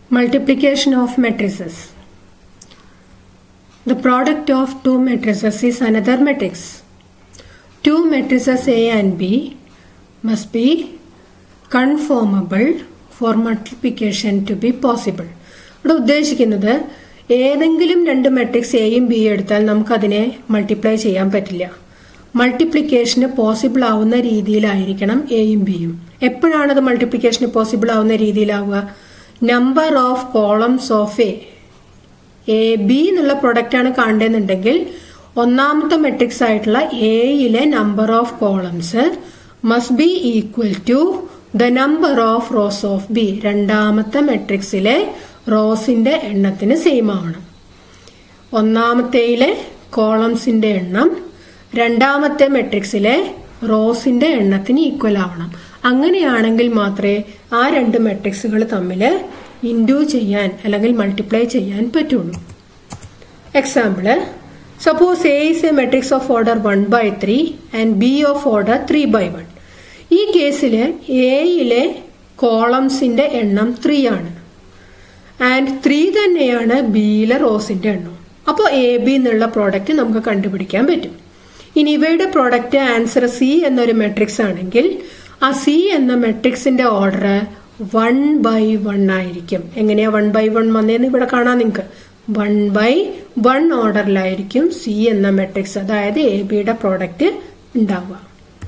Multiplication of matrices. The product of two matrices is another matrix. Two matrices A and B must be conformable for multiplication to be possible. ഇവിടെ ഉദ്ദേശിക്കുന്നത് ഏതെങ്കിലും രണ്ട് matrix എയും ബിയും എടുത്താൽ നമുക്കതിനെ multiply ചെയ്യാൻ പറ്റില്ല മൾട്ടിപ്ലിക്കേഷന് പോസിബിൾ ആവുന്ന രീതിയിലായിരിക്കണം എയും ബിയും എപ്പോഴാണ് അത് മൾട്ടിപ്ലിക്കേഷന് പോസിബിൾ ആവുന്ന രീതിയിലാവുക number of columns of A A B എന്നുള്ള പ്രൊഡക്റ്റ് ആണ് കാണേണ്ടതെന്നുണ്ടെങ്കിൽ ഒന്നാമത്തെ മെട്രിക്സ് ആയിട്ടുള്ള എയിലെ number of columns must be equal to the number of rows of B രണ്ടാമത്തെ മെട്രിക്സിലെ റോസിന്റെ എണ്ണത്തിന് സെയിം ആവണം ഒന്നാമത്തേയിലെ കോളംസിന്റെ എണ്ണം രണ്ടാമത്തെ മെട്രിക്സിലെ റോസിന്റെ എണ്ണത്തിന് ഈക്വൽ ആവണം അങ്ങനെയാണെങ്കിൽ മാത്രമേ ആ രണ്ട് മെട്രിക്സുകൾ തമ്മിൽ ഇൻഡു ചെയ്യാൻ അല്ലെങ്കിൽ മൾട്ടിപ്ലൈ ചെയ്യാൻ പറ്റുള്ളൂ example suppose A is a matrix of order one by three and B of order three by one ഈ കേസിൽ എയിലെ കോളംസിന്റെ എണ്ണം ത്രീ ആണ് ആൻഡ് ത്രീ തന്നെയാണ് ബിയിലെ റോസിന്റെ എണ്ണം അപ്പോൾ എ ബി എന്നുള്ള പ്രോഡക്റ്റ് നമുക്ക് കണ്ടുപിടിക്കാൻ പറ്റും ഇനി ഇവയുടെ പ്രോഡക്റ്റ് ആൻസർ സി എന്നൊരു മെട്രിക്സ് ആണെങ്കിൽ ആ സി എന്ന മെട്രിക്സിന്റെ ഓർഡർ വൺ ബൈ വൺ ആയിരിക്കും എങ്ങനെയാ വൺ ബൈ വൺ വന്നേന്ന് ഇവിടെ കാണാം നിങ്ങൾക്ക് വൺ ബൈ വൺ ഓർഡറിലായിരിക്കും സി എന്ന മെട്രിക്സ് അതായത് എ ബിയുടെ പ്രോഡക്റ്റ് ഉണ്ടാവുക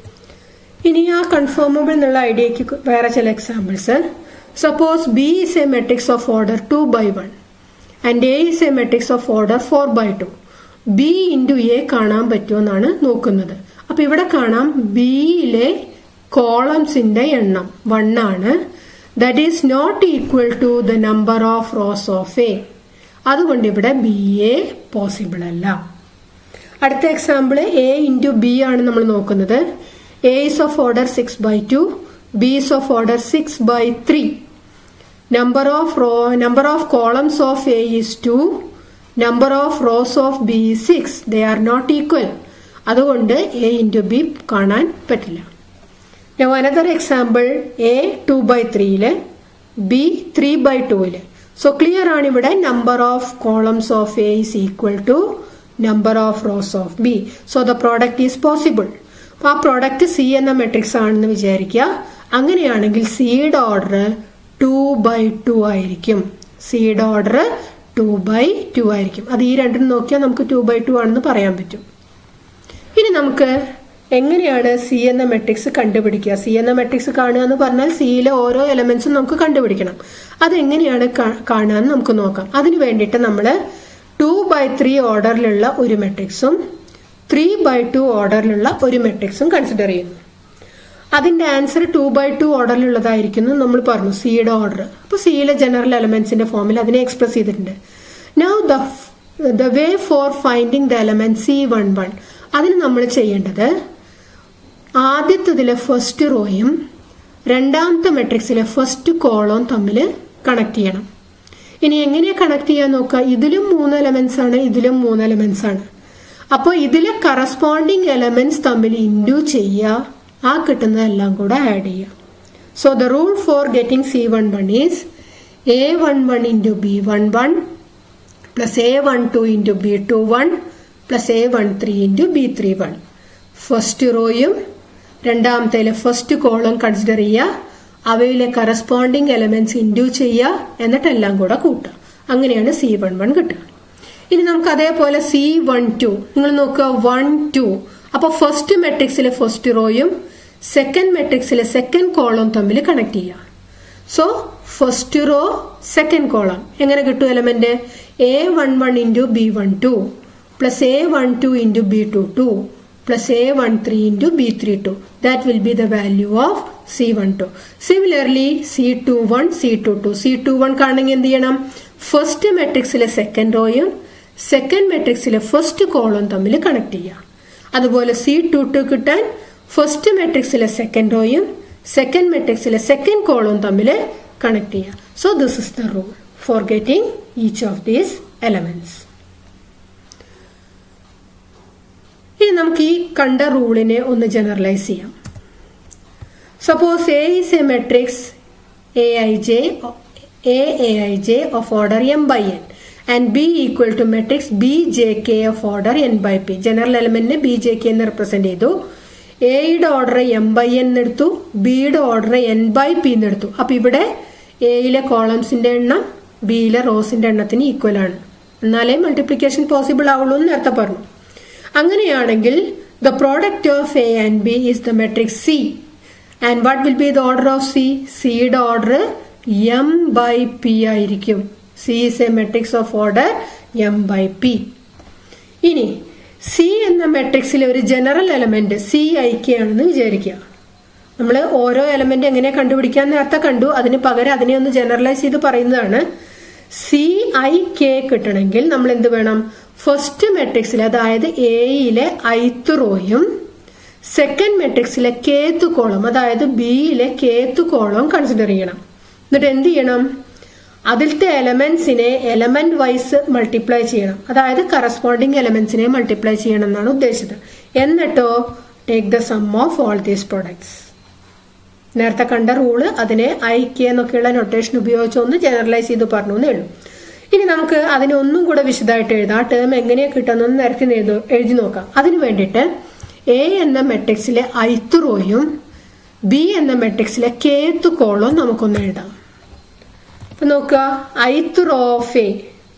ഇനി ആ കൺഫേമബിൾ എന്നുള്ള ഐഡിയക്ക് വേറെ ചില examples suppose B is a matrix of order two by one and A is a matrix of order four by two B into A കാണാൻ പറ്റുമെന്നാണ് നോക്കുന്നത് അപ്പൊ ഇവിടെ കാണാം ബിയിലെ കോളംസിന്റെ എണ്ണം വൺ ആണ് that is not equal to the number of rows of A അതുകൊണ്ട് ഇവിടെ ബി എ പോസിബിൾ അല്ല അടുത്ത എക്സാമ്പിൾ എ ഇൻറ്റു ബി ആണ് നമ്മൾ നോക്കുന്നത് A is of order six by two B is of order six by three number of row number of columns of A is 2 number of rows of B is 6 they are not equal അതുകൊണ്ട് A into B കാണാൻ പറ്റില്ല ഞാൻ another example A two by ത്രീയില് B three by ടൂവില് so clear ആണ് ഇവിടെ number of columns of A is equal to number of rows of B so the product is possible അപ്പൊ ആ product C എന്ന മെട്രിക്സ് ആണെന്ന് വിചാരിക്കുക അങ്ങനെയാണെങ്കിൽ സിയുടെ ഓർഡർ ടു ബൈ ടു ആയിരിക്കും സിയുടെ ഓർഡർ ടു ബൈ ടു ആയിരിക്കും അത് ഈ രണ്ടും നോക്കിയാൽ നമുക്ക് ടു ബൈ ടു ആണെന്ന് പറയാൻ പറ്റും ഇനി നമുക്ക് എങ്ങനെയാണ് സി എന്ന മെട്രിക്സ് കണ്ടുപിടിക്കുക സി എന്ന മെട്രിക്സ് കാണുക എന്ന് പറഞ്ഞാൽ സിയിലെ ഓരോ എലമെന്റ്സും നമുക്ക് കണ്ടുപിടിക്കണം അതെങ്ങനെയാണ് കാണുക എന്ന് നമുക്ക് നോക്കാം അതിന് വേണ്ടിയിട്ട് നമ്മൾ ടു ബൈ ത്രീ ഓർഡറിലുള്ള ഒരു മെട്രിക്സും ത്രീ ബൈ ടു ഓർഡറിലുള്ള ഒരു മെട്രിക്സും കൺസിഡർ ചെയ്യുന്നു അതിന്റെ ആൻസർ ടു ബൈ ടു ഓർഡറിലുള്ളതായിരിക്കും നമ്മൾ പറഞ്ഞു സിയുടെ ഓർഡർ അപ്പൊ സിയിലെ ജനറൽ എലമെന്റ്സിന്റെ ഫോമിൽ അതിനെ എക്സ്പ്രസ് ചെയ്തിട്ടുണ്ട് now the the way for finding the element C one one അതിന് നമ്മൾ ചെയ്യേണ്ടത് ആദ്യത്തതിലെ ഫസ്റ്റ് റോയും രണ്ടാമത്തെ മെട്രിക്സിലെ ഫസ്റ്റ് കോളവും തമ്മിൽ കണക്ട് ചെയ്യണം ഇനി എങ്ങനെയാ കണക്ട് ചെയ്യാൻ നോക്കുക ഇതിലും മൂന്ന് എലമെന്റ്സ് ആണ് ഇതിലും മൂന്ന് എലമെന്റ്സ് ആണ് അപ്പോൾ ഇതിലെ കറസ്പോണ്ടിങ് എലമെന്റ്സ് തമ്മിൽ ഇൻഡു ചെയ്യുക ആ കിട്ടുന്നതെല്ലാം കൂടെ ആഡ് ചെയ്യാം so the rule for getting C one one is A one one into B one one plus A one two into B two one plus A one three into B three one first റോയും രണ്ടാമത്തേലെ first column consider ചെയ്യുക അവയിലെ corresponding elements into ചെയ്യുക എന്നിട്ട് എല്ലാം കൂടെ കൂട്ടുക അങ്ങനെയാണ് സി വൺ വൺ കിട്ടുക ഇനി നമുക്ക് അതേപോലെ സി വൺ ടു നിങ്ങൾ നോക്കുക വൺ ടു അപ്പൊ ഫസ്റ്റ് മെട്രിക്സിലെ ഫസ്റ്റ് റോയും സെക്കൻഡ് മെട്രിക്സിലെ സെക്കൻഡ് കോളവും തമ്മിൽ കണക്ട് ചെയ്യുക so first row second column എങ്ങനെ കിട്ടും element A one one into B one two plus A one two into B two two plus A one three into B three two that will be the value of C one two similarly C two one C two two C two one കാണണമെങ്കിൽ എന്ത് ചെയ്യണം first മെട്രിക്സിലെ second റോയും second മെട്രിക്സിലെ first കോളവും തമ്മിൽ connect ചെയ്യുക അതുപോലെ സി ടു ടു കിട്ടാൻ ഫസ്റ്റ് മെട്രിക്സിലെ സെക്കൻഡ് റോയും സെക്കൻഡ് മെട്രിക്സിലെ സെക്കൻഡ് കോളവും തമ്മിൽ കണക്ട് ചെയ്യുക so this is the rule for getting each of these elements ഇനി നമുക്ക് ഈ കണ്ട റൂളിനെ ഒന്ന് ജനറലൈസ് ചെയ്യാം suppose A is a matrix A I J A A I J of order M by N and B equal to matrix B J K of order N by P general എലമെന്റിനെ B J K എന്ന് represent ചെയ്തു എയുടെ order M by N എടുത്തു ബിയുടെ order N by P എടുത്തു അപ്പൊ ഇവിടെ എയിലെ കോളംസിന്റെ എണ്ണം ബിയിലെ റോസിന്റെ എണ്ണത്തിന് ഈക്വൽ ആണ് എന്നാലേ മൾട്ടിപ്ലിക്കേഷൻ പോസിബിൾ ആവുള്ളൂ എന്ന് നേരത്തെ പറഞ്ഞു അങ്ങനെയാണെങ്കിൽ the product of A and B is the matrix C and what will be the order of C സിയുടെ ഓർഡർ എം ബൈ പി ആയിരിക്കും C is a matrix of order M by P ഇനി C എന്ന മെട്രിക്സിലെ ഒരു general element C I K ആണെന്ന് വിചാരിക്കുക നമ്മൾ ഓരോ എലമെന്റ് എങ്ങനെ കണ്ടുപിടിക്കാൻ നേരത്തെ കണ്ടു അതിന് പകരം അതിനെ ഒന്ന് ജനറലൈസ് ചെയ്ത് പറയുന്നതാണ് സി ഐ കെ കിട്ടണമെങ്കിൽ നമ്മൾ എന്ത് വേണം ഫസ്റ്റ് മെട്രിക്സിൽ അതായത് എയിലെ ഐത്ത് റോയും സെക്കൻഡ് മെട്രിക്സിലെ കേത്ത് കോളം അതായത് ബിയിലെ കേത്ത് കോളം കൺസിഡർ ചെയ്യണം എന്നിട്ട് എന്ത് ചെയ്യണം അതിലത്തെ എലമെന്റ്സിനെ എലമെന്റ് വൈസ് മൾട്ടിപ്ലൈ ചെയ്യണം അതായത് കറസ്പോണ്ടിങ് എലമെന്റ്സിനെ മൾട്ടിപ്ലൈ ചെയ്യണം എന്നാണ് ഉദ്ദേശിച്ചത് എന്നിട്ടോ take the sum of all these products നേരത്തെ കണ്ട റൂള് അതിനെ ഐ കെ എന്നൊക്കെയുള്ള നൊട്ടേഷൻ ഉപയോഗിച്ച് ഒന്ന് ജനറലൈസ് ചെയ്ത് പറഞ്ഞു എന്നേ ഉള്ളൂ ഇനി നമുക്ക് അതിനെ ഒന്നും കൂടെ വിശദമായിട്ട് എഴുതാം ആ ടേം എങ്ങനെയാ കിട്ടുന്നതെന്ന് നേരത്തെ എഴുതു എഴുതി നോക്കാം അതിന് വേണ്ടിയിട്ട് എ എന്ന മെട്രിക്സിലെ ഐത്ത് റോയും ബി എന്ന മെട്രിക്സിലെ കേത്ത് കോളും നമുക്കൊന്ന് എഴുതാം അപ്പൊ നോക്കുക ith row of A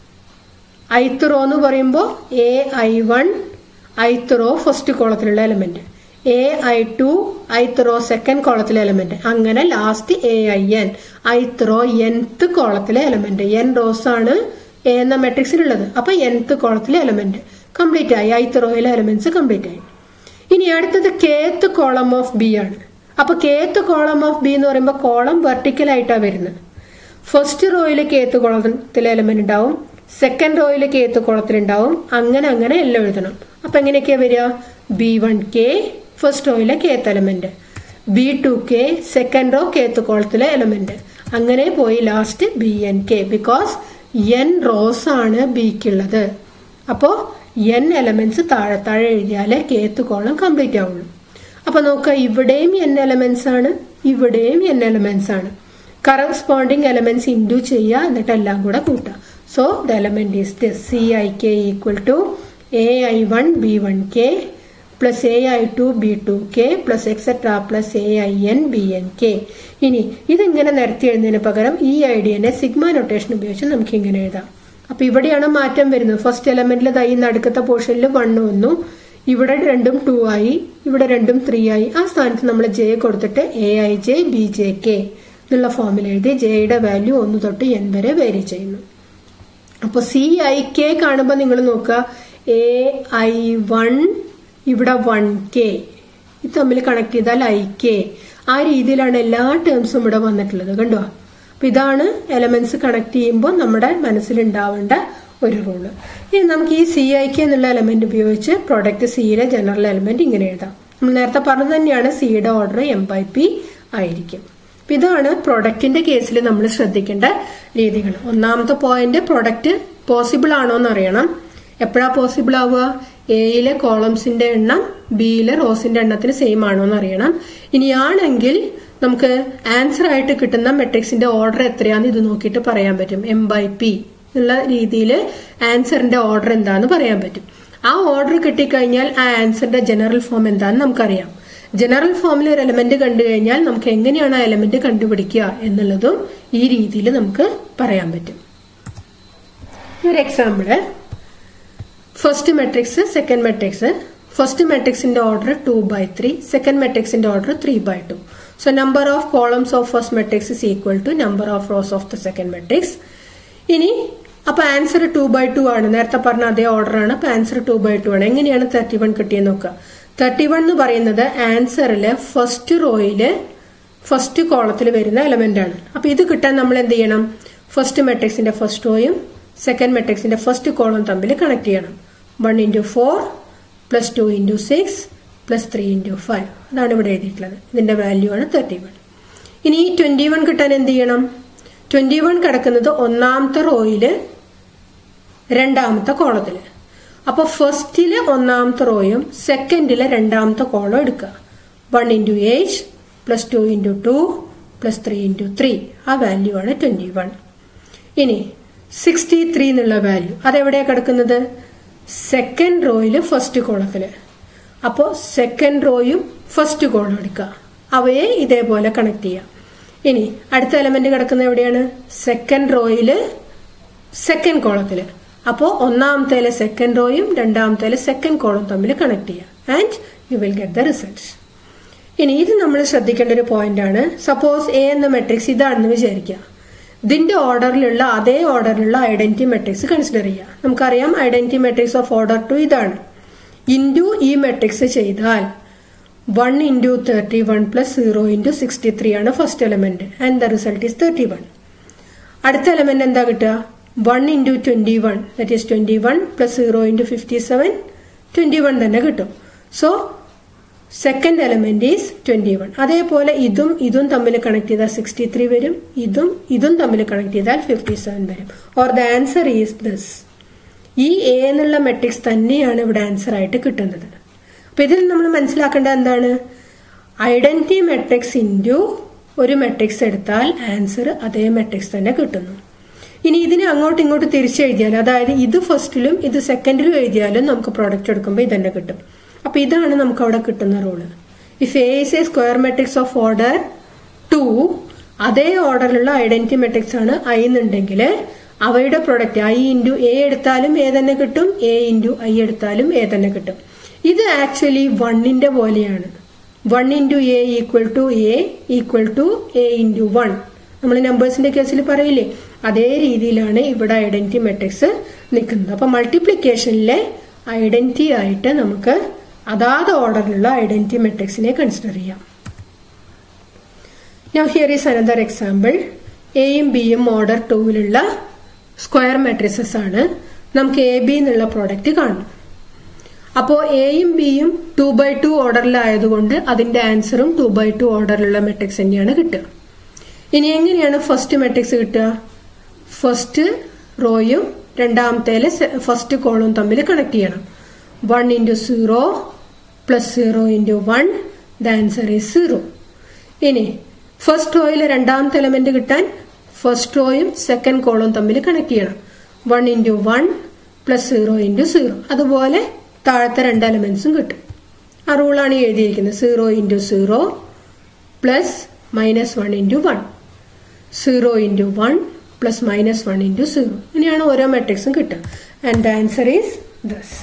ith row എന്ന് പറയുമ്പോൾ A I one ith row first കോളത്തിലുള്ള element A I two ith row second കോളത്തിലെ എലമെന്റ് അങ്ങനെ last A I N ith row nth കോളത്തിലെ എലമെന്റ് എൻ റോസ് ആണ് എ എന്ന മെട്രിക്സിലുള്ളത് അപ്പൊ എൻത്ത് കോളത്തിലെ എലമെന്റ് കംപ്ലീറ്റ് ആയി ഐത്ത് റോയിലെ എലമെന്റ്സ് കംപ്ലീറ്റ് ആയി ഇനി അടുത്തത് കേത്ത് കോളം ഓഫ് ബി ആണ് അപ്പൊ കേത്ത് കോളം ഓഫ് ബി എന്ന് പറയുമ്പോൾ കോളം വെർട്ടിക്കൽ ആയിട്ടാണ് വരുന്നത് ഫസ്റ്റ് റോയിൽ കേത്ത് കോളത്തിലെ എലമെന്റ് ഉണ്ടാവും സെക്കൻഡ് റോയിൽ കേത്ത് കോളത്തിലുണ്ടാവും അങ്ങനെ അങ്ങനെ എല്ലാം എഴുതണം അപ്പൊ എങ്ങനെയൊക്കെയാ വരിക ബി വൺ കെ ഫസ്റ്റ് റോയിലെ kth element B two K second row kth കോളത്തിലെ എലമെന്റ് അങ്ങനെ പോയി last B N K because N rows ആണ് ബിക്കുള്ളത് അപ്പോ എൻ എലമെന്റ്സ് താഴെ താഴെ എഴുതിയാലേ കേത്ത് കോളം കംപ്ലീറ്റ് ആവുള്ളൂ അപ്പൊ നോക്കുക ഇവിടെയും എൻ എലമെന്റ്സ് ആണ് ഇവിടെയും എൻ എലമെന്റ്സ് ആണ് കറസ്പോണ്ടിങ് എലമെന്റ്സ് ഇൻഡു ചെയ്യുക എന്നിട്ട് എല്ലാം കൂടെ കൂട്ടുക so the element is this C I K equal to A I one B one K plus A I two B two K plus etcetera plus A I N B N K ഇനി ഇതിങ്ങനെ നിരത്തി എഴുതുന്നതിന് പകരം ഈ ഐഡിയനെ sigma notation ഉപയോഗിച്ച് നമുക്ക് ഇങ്ങനെ എഴുതാം അപ്പൊ ഇവിടെയാണ് മാറ്റം വരുന്നത് ഫസ്റ്റ് എലമെന്റിൽ ഈ നടുക്കത്തെ പോർഷനിൽ വൺ വന്നു ഇവിടെ രണ്ടും ടു ആയി ഇവിടെ രണ്ടും ത്രീ ആയി ആ സ്ഥാനത്ത് നമ്മൾ ജെ കൊടുത്തിട്ട് A I J B J K എന്നുള്ള ഫോമിൽ എഴുതി ജെയുടെ വാല്യൂ ഒന്ന് തൊട്ട് എൻ വരെ വേരി ചെയ്യുന്നു അപ്പൊ സി ഐ കെ കാണുമ്പോൾ നിങ്ങൾ നോക്കുക എ ഐ വൺ ഇവിടെ വൺ കെ ഇത് തമ്മിൽ കണക്ട് ചെയ്താൽ ഐ കെ ആ രീതിയിലാണ് എല്ലാ ടേംസും ഇവിടെ വന്നിട്ടുള്ളത് കണ്ടോ അപ്പൊ ഇതാണ് എലമെന്റ്സ് കണക്ട് ചെയ്യുമ്പോൾ നമ്മുടെ മനസ്സിലുണ്ടാവേണ്ട ഒരു റൂള് ഇനി നമുക്ക് ഈ സി ഐ കെ എന്നുള്ള എലമെന്റ് ഉപയോഗിച്ച് പ്രൊഡക്റ്റ് സിയിലെ ജനറൽ എലമെന്റ് ഇങ്ങനെ എഴുതാം നമ്മൾ നേരത്തെ പറഞ്ഞത് തന്നെയാണ് സിയുടെ ഓർഡർ എം ബൈ പി ആയിരിക്കും അപ്പൊ ഇതാണ് പ്രൊഡക്റ്റിന്റെ കേസിൽ നമ്മൾ ശ്രദ്ധിക്കേണ്ട രീതികൾ ഒന്നാമത്തെ പോയിന്റ് പ്രൊഡക്റ്റ് പോസിബിൾ ആണോ എന്ന് അറിയണം എപ്പോഴാ പോസിബിൾ ആവുക എയിലെ കോളംസിന്റെ എണ്ണം ബിയിലെ റോസിന്റെ എണ്ണത്തിന് സെയിം ആണോ എന്ന് അറിയണം ഇനിയാണെങ്കിൽ നമുക്ക് ആൻസർ ആയിട്ട് കിട്ടുന്ന മെട്രിക്സിന്റെ ഓർഡർ എത്രയാന്ന് ഇത് നോക്കിയിട്ട് പറയാൻ പറ്റും എം ബൈ പി എന്നുള്ള രീതിയിൽ ആൻസറിന്റെ ഓർഡർ എന്താന്ന് പറയാൻ പറ്റും ആ ഓർഡർ കിട്ടിക്കഴിഞ്ഞാൽ ആ ആൻസറിന്റെ ജനറൽ ഫോം എന്താന്ന് നമുക്കറിയാം ജനറൽ ഫോമിൽ ഒരു എലമെന്റ് കണ്ടു കഴിഞ്ഞാൽ നമുക്ക് എങ്ങനെയാണ് ആ എലമെന്റ് കണ്ടുപിടിക്കുക എന്നുള്ളതും ഈ രീതിയിൽ നമുക്ക് പറയാൻ പറ്റും ഒരു example first matrix second matrix first മെട്രിക്സിന്റെ order two by three second മെട്രിക്സിന്റെ order three by two so number of columns of first matrix is equal to number of rows of the second matrix ഇനി അപ്പൊ answer two by to ആണ് നേരത്തെ പറഞ്ഞ അതേ order ആണ് അപ്പൊ answer two by to ആണ് എങ്ങനെയാണ് തേർട്ടി വൺ കിട്ടിയെന്ന് നോക്കുക തേർട്ടി വൺ എന്ന് പറയുന്നത് ആൻസറിലെ ഫസ്റ്റ് റോയില് ഫസ്റ്റ് കോളത്തിൽ വരുന്ന എലമെന്റ് ആണ് അപ്പൊ ഇത് കിട്ടാൻ നമ്മൾ എന്ത് ചെയ്യണം ഫസ്റ്റ് മെട്രിക്സിന്റെ ഫസ്റ്റ് റോയും സെക്കൻഡ് മെട്രിക്സിന്റെ ഫസ്റ്റ് കോളം തമ്മിൽ കണക്ട് ചെയ്യണം one into four plus two into six plus three into five അതാണ് ഇവിടെ എഴുതിയിട്ടുള്ളത് ഇതിന്റെ വാല്യൂ ആണ് തേർട്ടി വൺ ഇനി ഈ ട്വന്റി വൺ കിട്ടാൻ എന്ത് ചെയ്യണം ട്വന്റി വൺ കിടക്കുന്നത് ഒന്നാമത്തെ റോയില് രണ്ടാമത്തെ കോളത്തില് അപ്പൊ ഫസ്റ്റിലെ ഒന്നാമത്തെ റോയും സെക്കൻഡിലെ രണ്ടാമത്തെ കോളം എടുക്കുക one into eight plus two into two plus three into three ആ വാല്യൂ ആണ് ട്വന്റി വൺ ഇനി സിക്സ്റ്റി ത്രീ എന്നുള്ള വാല്യൂ അതെവിടെയാ കിടക്കുന്നത് സെക്കൻഡ് റോയില് ഫസ്റ്റ് കോളത്തില് അപ്പോൾ സെക്കൻഡ് റോയും ഫസ്റ്റ് കോളം എടുക്കുക അവയെ ഇതേപോലെ കണക്ട് ചെയ്യാം ഇനി അടുത്ത എലമെന്റ് കിടക്കുന്നത് എവിടെയാണ് സെക്കൻഡ് റോയില് സെക്കൻഡ് കോളത്തില് അപ്പോൾ ഒന്നാമത്തേലെ സെക്കൻഡ് റോയും രണ്ടാമത്തേലെ സെക്കൻഡ് കോളം തമ്മിൽ കണക്ട് ചെയ്യാം and you will get the result ഇനി ഇത് നമ്മൾ ശ്രദ്ധിക്കേണ്ട ഒരു പോയിന്റ് ആണ് സപ്പോസ് എ എന്ന മെട്രിക്സ് ഇതാണെന്ന് വിചാരിക്കുക ഇതിന്റെ ഓർഡറിലുള്ള അതേ ഓർഡറിലുള്ള ഐഡന്റിറ്റി മെട്രിക്സ് കൺസിഡർ ചെയ്യാം നമുക്കറിയാം identity matrix of order two ഇതാണ് ഇൻറ്റു ഈ മെട്രിക്സ് ചെയ്താൽ one into thirty one plus zero into sixty three ആണ് first element and the result is thirty one അടുത്ത എലമെന്റ് എന്താ കിട്ടുക one into twenty one that is twenty one plus zero into fifty seven twenty one തന്നെ കിട്ടും so second element is twenty one അതേപോലെ ഇതും ഇതും തമ്മിൽ കണക്ട് ചെയ്താൽ സിക്സ്റ്റി ത്രീ വരും ഇതും ഇതും തമ്മിൽ കണക്ട് ചെയ്താൽ ഫിഫ്റ്റി സെവൻ വരും or the answer is this ഈ എ എന്നുള്ള മെട്രിക്സ് തന്നെയാണ് ഇവിടെ ആൻസർ ആയിട്ട് കിട്ടുന്നത് അപ്പൊ ഇതിൽ നമ്മൾ മനസ്സിലാക്കേണ്ടത് എന്താണ് ഐഡന്റിറ്റി മെട്രിക്സ് ഇൻറ്റു ഒരു മെട്രിക്സ് എടുത്താൽ ആൻസർ അതേ മെട്രിക്സ് തന്നെ കിട്ടുന്നു ഇനി ഇതിനെ അങ്ങോട്ടും ഇങ്ങോട്ടും തിരിച്ചെഴുതിയാൽ അതായത് ഇത് ഫസ്റ്റിലും ഇത് സെക്കൻഡിലും എഴുതിയാലും നമുക്ക് പ്രോഡക്റ്റ് എടുക്കുമ്പോൾ ഇത് തന്നെ കിട്ടും അപ്പൊ ഇതാണ് നമുക്ക് അവിടെ കിട്ടുന്ന rule if A is a square matrix of order two അതേ ഓർഡറിലുള്ള ഐഡന്റിറ്റി മെട്രിക്സ് ആണ് ഐ എന്നുണ്ടെങ്കിൽ അവയുടെ പ്രൊഡക്റ്റ് ഐ ഇൻറ്റു എ എടുത്താലും എ തന്നെ കിട്ടും എ ഇൻറ്റു ഐ എടുത്താലും എ തന്നെ കിട്ടും ഇത് ആക്ച്വലി വണ്ണിന്റെ പോലെയാണ് one into A equal to A equal to A into one നമ്മൾ നമ്പേഴ്സിന്റെ കേസിൽ പറയില്ലേ അതേ രീതിയിലാണ് ഇവിടെ ഐഡന്റിറ്റി മെട്രിക്സ് നിൽക്കുന്നത് അപ്പൊ മൾട്ടിപ്ലിക്കേഷനിലെ ഐഡന്റിറ്റി ആയിട്ട് നമുക്ക് അതാത് ഓർഡറിലുള്ള ഐഡന്റിറ്റി മെട്രിക്സിനെ കൺസിഡർ ചെയ്യാം Now here is another example. എയും ബിയും ഓർഡർ ടൂവിലുള്ള സ്ക്വയർ മെട്രിസസ് ആണ് നമുക്ക് എ ബി എന്നുള്ള പ്രോഡക്റ്റ് കാണും അപ്പോൾ എയും ബിയും ടു ബൈ ടു ഓർഡറിലായതുകൊണ്ട് അതിന്റെ ആൻസറും ടു ബൈ ടു ഓർഡറിലുള്ള മെട്രിക്സ് തന്നെയാണ് കിട്ടുക ഇനി എങ്ങനെയാണ് ഫസ്റ്റ് മെട്രിക്സ് കിട്ടുക ഫസ്റ്റ് റോയും രണ്ടാമത്തേലെ ഫസ്റ്റ് കോളും തമ്മിൽ കണക്ട് ചെയ്യണം one into zero plus zero into one the answer is zero ഇനി ഫസ്റ്റ് റോയിലെ രണ്ടാമത്തെ എലമെന്റ് കിട്ടാൻ ഫസ്റ്റ് റോയും സെക്കൻഡ് കോളും തമ്മിൽ കണക്ട് ചെയ്യണം one into one plus zero into zero അതുപോലെ താഴത്തെ രണ്ട് എലമെന്റ്സും കിട്ടും ആ റൂളാണ് ഈ എഴുതിയിരിക്കുന്നത് zero into zero plus minus one into one zero into one plus minus one into zero ഇങ്ങനെയാണ് ഓരോ മെട്രിക്സും കിട്ടുക and the answer is thus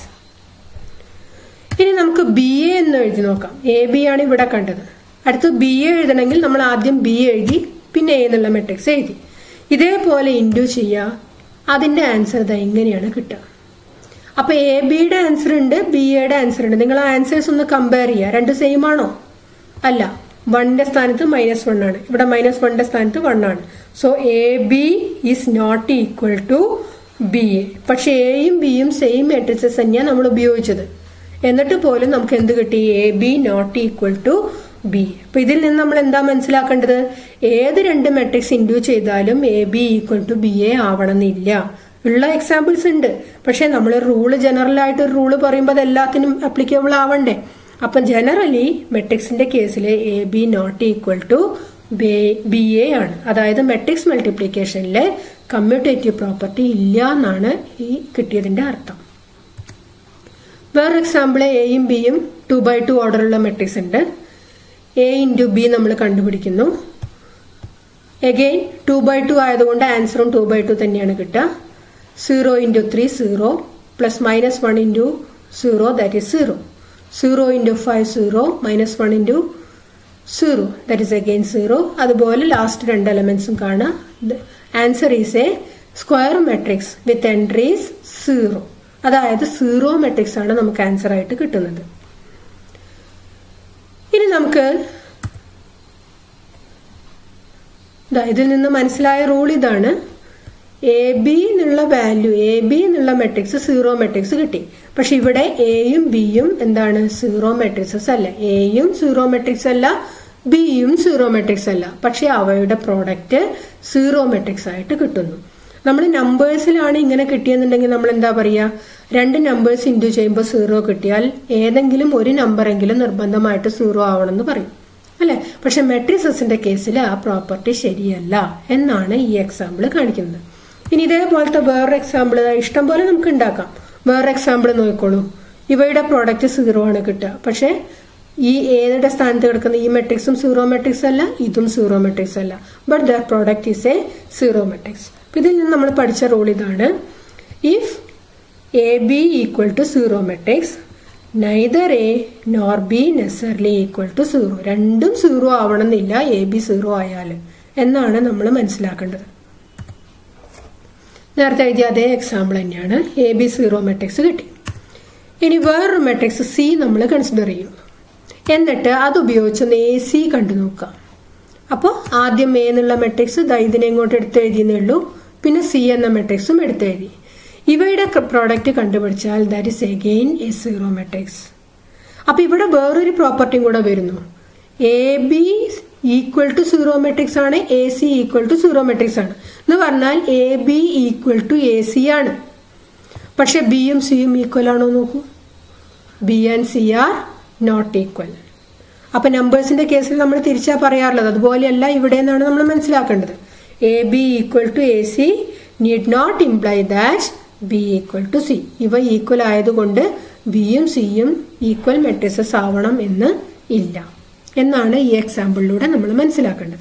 ഇനി നമുക്ക് ബി എ എന്ന് എഴുതി നോക്കാം എ ബി ആണ് ഇവിടെ കണ്ടത് അടുത്ത് ബി എ എഴുതണമെങ്കിൽ നമ്മൾ ആദ്യം ബി എഴുതി പിന്നെ എ എന്നുള്ള മെട്രിക്സ് എഴുതി ഇതേപോലെ ഇൻഡു ചെയ്യുക അതിന്റെ ആൻസർ ഇതാ ഇങ്ങനെയാണ് കിട്ടുക അപ്പൊ എ ബിയുടെ ആൻസർ ഉണ്ട് ബി എയുടെ ആൻസർ ഉണ്ട് നിങ്ങൾ ആ ആൻസേഴ്സ് ഒന്ന് കമ്പയർ ചെയ്യുക രണ്ട് സെയിം ആണോ അല്ല വണ്ണിന്റെ സ്ഥാനത്ത് മൈനസ് വൺ ആണ് ഇവിടെ മൈനസ് വണ്ണിന്റെ സ്ഥാനത്ത് വൺ ആണ് so A B is not equal to B A പക്ഷെ എയും ബിയും സെയിം മെട്രിക്സസ് തന്നെയാണ് നമ്മൾ ഉപയോഗിച്ചത് എന്നിട്ട് പോലും നമുക്ക് എന്ത് കിട്ടി A B not equal to B അപ്പൊ ഇതിൽ നിന്ന് നമ്മൾ എന്താ മനസ്സിലാക്കേണ്ടത് ഏത് രണ്ട് മെട്രിക്സ് ഇൻഡ്യൂ ചെയ്താലും A B equal to B A ആവണമെന്നില്ല ഉള്ള എക്സാമ്പിൾസ് ഉണ്ട് പക്ഷെ നമ്മൾ റൂള് ജനറൽ ആയിട്ട് ഒരു റൂള് പറയുമ്പോൾ അത് എല്ലാത്തിനും അപ്ലിക്കബിൾ ആവണ്ടേ അപ്പൊ ജനറലി മെട്രിക്സിന്റെ കേസിൽ A B not equal to B A ആണ് അതായത് മെട്രിക്സ് മൾട്ടിപ്ലിക്കേഷനിലെ കമ്മ്യൂട്ടേറ്റീവ് പ്രോപ്പർട്ടി ഇല്ല എന്നാണ് ഈ കിട്ടിയതിന്റെ അർത്ഥം വേറെ എക്സാമ്പിൾ എയും ബിയും ടു ബൈ ടു ഓർഡറുള്ള മെട്രിക്സ് ഉണ്ട് എ ഇൻറ്റു ബി നമ്മൾ കണ്ടുപിടിക്കുന്നു എഗെയിൻ ടു ബൈ ടു ആയതുകൊണ്ട് ആൻസറും ടു ബൈ ടു തന്നെയാണ് കിട്ടുക zero into three zero plus minus one into zero that is zero zero into five zero minus one into zero that is again zero അതുപോലെ last രണ്ട് എലമെന്റ്സും കാണുക answer is a square matrix with entries zero അതായത് zero matrix ആണ് നമുക്ക് answer ആയിട്ട് കിട്ടുന്നത് ഇനി നമുക്ക് ഇതിൽ നിന്ന് മനസ്സിലായ റൂൾ ഇതാണ് എ ബി എന്നുള്ള വാല്യൂ എ ബി എന്നുള്ള മെട്രിക്സ് സീറോ മെട്രിക്സ് കിട്ടി പക്ഷെ ഇവിടെ എയും ബിയും എന്താണ് സീറോ മെട്രിക്സസ് അല്ല എയും സീറോ മെട്രിക്സ് അല്ല ബിയും സീറോ മെട്രിക്സ് അല്ല പക്ഷെ അവയുടെ പ്രോഡക്റ്റ് സീറോ മെട്രിക്സ് ആയിട്ട് കിട്ടുന്നു നമ്മൾ നമ്പേഴ്സിലാണ് ഇങ്ങനെ കിട്ടിയെന്നുണ്ടെങ്കിൽ നമ്മൾ എന്താ പറയുക രണ്ട് നമ്പേഴ്സ് ഇൻറ്റു ചെയ്യുമ്പോൾ സീറോ കിട്ടിയാൽ ഏതെങ്കിലും ഒരു നമ്പറെങ്കിലും നിർബന്ധമായിട്ട് സീറോ ആവണമെന്ന് പറയും അല്ലെ പക്ഷെ മെട്രിസസിന്റെ കേസിൽ ആ പ്രോപ്പർട്ടി ശരിയല്ല എന്നാണ് ഈ എക്സാമ്പിൾ കാണിക്കുന്നത് ഇനി ഇതേപോലത്തെ വേറൊരു എക്സാമ്പിൾ ഇഷ്ടം പോലെ നമുക്ക് ഉണ്ടാക്കാം വേറൊരു എക്സാമ്പിൾ നോക്കിക്കോളൂ ഇവയുടെ പ്രോഡക്റ്റ് സീറോ ആണ് കിട്ടുക പക്ഷേ ഈ ഏതിന്റെ സ്ഥാനത്ത് കിടക്കുന്ന ഈ മെട്രിക്സും സീറോ മെട്രിക്സ് അല്ല ഇതും സീറോ മെട്രിക്സ് അല്ല but their product is a zero matrix ഇതിൽ നിന്ന് നമ്മൾ പഠിച്ച റൂൾ ഇതാണ് if A B equal to zero matrix neither A nor B necessarily equal to zero രണ്ടും സീറോ ആവണമെന്നില്ല എ ബി സീറോ ആയാൽ എന്നാണ് നമ്മൾ മനസ്സിലാക്കേണ്ടത് നേരത്തെ എഴുതിയ അതേ എക്സാമ്പിൾ തന്നെയാണ് എ ബി സീറോ മെട്രിക്സ് കിട്ടി ഇനി വേറൊരു മെട്രിക്സ് സി നമ്മൾ കൺസിഡർ ചെയ്യും എന്നിട്ട് അത് ഉപയോഗിച്ചൊന്ന് എ സി കണ്ടു നോക്കാം അപ്പോൾ ആദ്യം എ എന്നുള്ള മെട്രിക്സ് ഇതിനെ ഇങ്ങോട്ട് എടുത്തെഴുതിയെന്നേ ഉള്ളൂ പിന്നെ സി എന്ന മെട്രിക്സും എടുത്തെഴുതി ഇവയുടെ പ്രോഡക്റ്റ് കണ്ടുപിടിച്ചാൽ that is again a zero matrix അപ്പൊ ഇവിടെ വേറൊരു പ്രോപ്പർട്ടിയും കൂടെ വരുന്നു A B equal to zero matrix ആണ് A C equal to zero matrix ആണ് എന്ന് പറഞ്ഞാൽ A B equal to A C ആണ് പക്ഷെ ബിയും സിയും ഈക്വൽ ആണോ നോക്കൂ B and C are not equal അപ്പൊ നമ്പേഴ്സിന്റെ കേസിൽ നമ്മൾ തിരിച്ചാ പറയാറുള്ളത് അതുപോലെയല്ല ഇവിടെ നിന്നാണ് നമ്മൾ മനസ്സിലാക്കേണ്ടത് A B equal to A C need not imply that B equal to C ഇവ ഈക്വൽ ആയതുകൊണ്ട് ബിയും സിയും ഈക്വൽ മെട്രിസസ് ആവണം എന്ന് ഇല്ല എന്നാണ് ഈ എക്സാമ്പിളിലൂടെ നമ്മൾ മനസ്സിലാക്കേണ്ടത്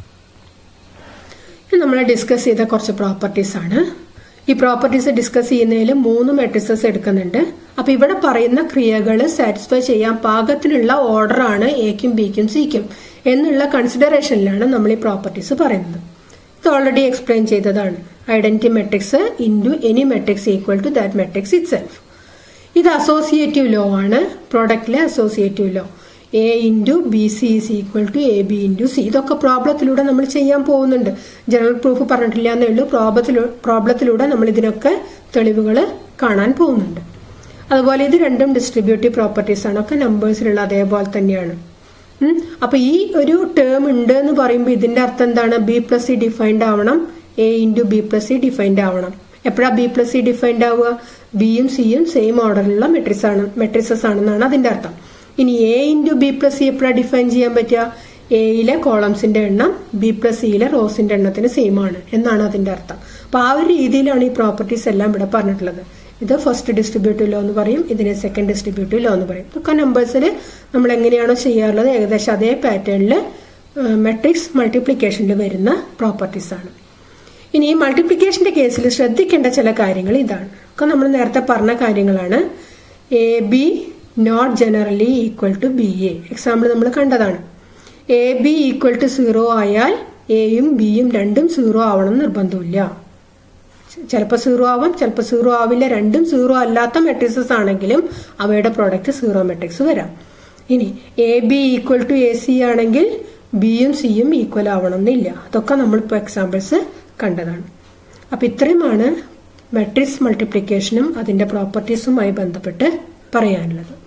നമ്മൾ ഡിസ്കസ് ചെയ്ത കുറച്ച് പ്രോപ്പർട്ടീസ് ആണ് ഈ പ്രോപ്പർട്ടീസ് ഡിസ്കസ് ചെയ്യുന്നതിൽ മൂന്ന് മെട്രിസസ് എടുക്കുന്നുണ്ട് അപ്പൊ ഇവിടെ പറയുന്ന ക്രിയകൾ സാറ്റിസ്ഫൈ ചെയ്യാൻ പാകത്തിനുള്ള ഓർഡർ ആണ് എക്കും ബിക്കും സിക്കും എന്നുള്ള കൺസിഡറേഷനിലാണ് നമ്മൾ ഈ പ്രോപ്പർട്ടീസ് പറയുന്നത് ഇത് ഓൾറെഡി എക്സ്പ്ലെയിൻ ചെയ്തതാണ് identity matrix into any matrix equal to that matrix itself ഇത് അസോസിയേറ്റീവ് ലോ ആണ് പ്രോഡക്റ്റിലെ associative law A into B C is equal to A B into C ഇതൊക്കെ പ്രോബ്ലത്തിലൂടെ നമ്മൾ ചെയ്യാൻ പോകുന്നുണ്ട് ജനറൽ പ്രൂഫ് പറഞ്ഞിട്ടില്ല എന്നേ ഉള്ളൂ പ്രോബ്ലത്തിലൂടെ പ്രോബ്ലത്തിലൂടെ നമ്മൾ ഇതിനൊക്കെ തെളിവുകൾ കാണാൻ പോകുന്നുണ്ട് അതുപോലെ ഇത് രണ്ടും ഡിസ്ട്രിബ്യൂട്ടീവ് പ്രോപ്പർട്ടീസ് ആണ് ഒക്കെ നമ്പേഴ്സിലുള്ള അതേപോലെ തന്നെയാണ് അപ്പൊ ഈ ഒരു ടേം ഉണ്ട് എന്ന് പറയുമ്പോൾ ഇതിന്റെ അർത്ഥം എന്താണ് ബി പ്ലസ് സി ഡിഫൈൻഡ് ആവണം A into B plus C defined ആവണം എപ്പോഴാ ബി പ്ലസ് സി ഡിഫൈൻഡ് ആവുക ബിയും സിയും സെയിം ഓർഡറിലുള്ള മെട്രിക്സ് ആണ് മെട്രിക്സസ് ആണെന്നാണ് അതിന്റെ അർത്ഥം ഇനി A into B plus C എപ്പോഴാണ് ഡിഫൈൻ ചെയ്യാൻ പറ്റുക എയിലെ കോളംസിന്റെ എണ്ണം ബി പ്ലസ് സിയിലെ റോസിന്റെ എണ്ണത്തിന് സെയിം ആണ് എന്നാണ് അതിന്റെ അർത്ഥം അപ്പൊ ആ ഒരു രീതിയിലാണ് ഈ പ്രോപ്പർട്ടീസ് എല്ലാം ഇവിടെ പറഞ്ഞിട്ടുള്ളത് ഇത് ഫസ്റ്റ് ഡിസ്ട്രിബ്യൂട്ടീവ് ലോ എന്ന് പറയും ഇതിനെ സെക്കൻഡ് ഡിസ്ട്രിബ്യൂട്ടീവ് ലോ എന്ന് പറയും ഇതൊക്കെ നമ്പേഴ്സിൽ നമ്മൾ എങ്ങനെയാണോ ചെയ്യാറുള്ളത് ഏകദേശം അതേ പാറ്റേണിൽ മെട്രിക്സ് മൾട്ടിപ്ലിക്കേഷനിൽ വരുന്ന പ്രോപ്പർട്ടീസ് ആണ് ഇനി ഈ മൾട്ടിപ്ലിക്കേഷന്റെ കേസിൽ ശ്രദ്ധിക്കേണ്ട ചില കാര്യങ്ങൾ ഇതാണ് ഒക്കെ നമ്മൾ നേരത്തെ പറഞ്ഞ കാര്യങ്ങളാണ് A B not generally equal to B A example നമ്മൾ കണ്ടതാണ് A B equal to zero ആയാൽ എയും ബിയും രണ്ടും സീറോ ആവണം നിർബന്ധമില്ല ചിലപ്പോൾ സീറോ ആവാം ചിലപ്പോൾ സീറോ ആവില്ല രണ്ടും സീറോ അല്ലാത്ത മെട്രിക്സസ് ആണെങ്കിലും അവയുടെ പ്രോഡക്റ്റ് സീറോ മെട്രിക്സ് വരാം ഇനി A B equal to A C ആണെങ്കിൽ ബിയും സിയും ഈക്വൽ ആവണം എന്നില്ല അതൊക്കെ നമ്മളിപ്പോൾ എക്സാമ്പിൾസ് കണ്ടതാണ് അപ്പൊ ഇത്രയുമാണ് മെട്രിക്സ് മൾട്ടിപ്ലിക്കേഷനും അതിന്റെ പ്രോപ്പർട്ടീസുമായി ബന്ധപ്പെട്ട് പറയാനുള്ളത്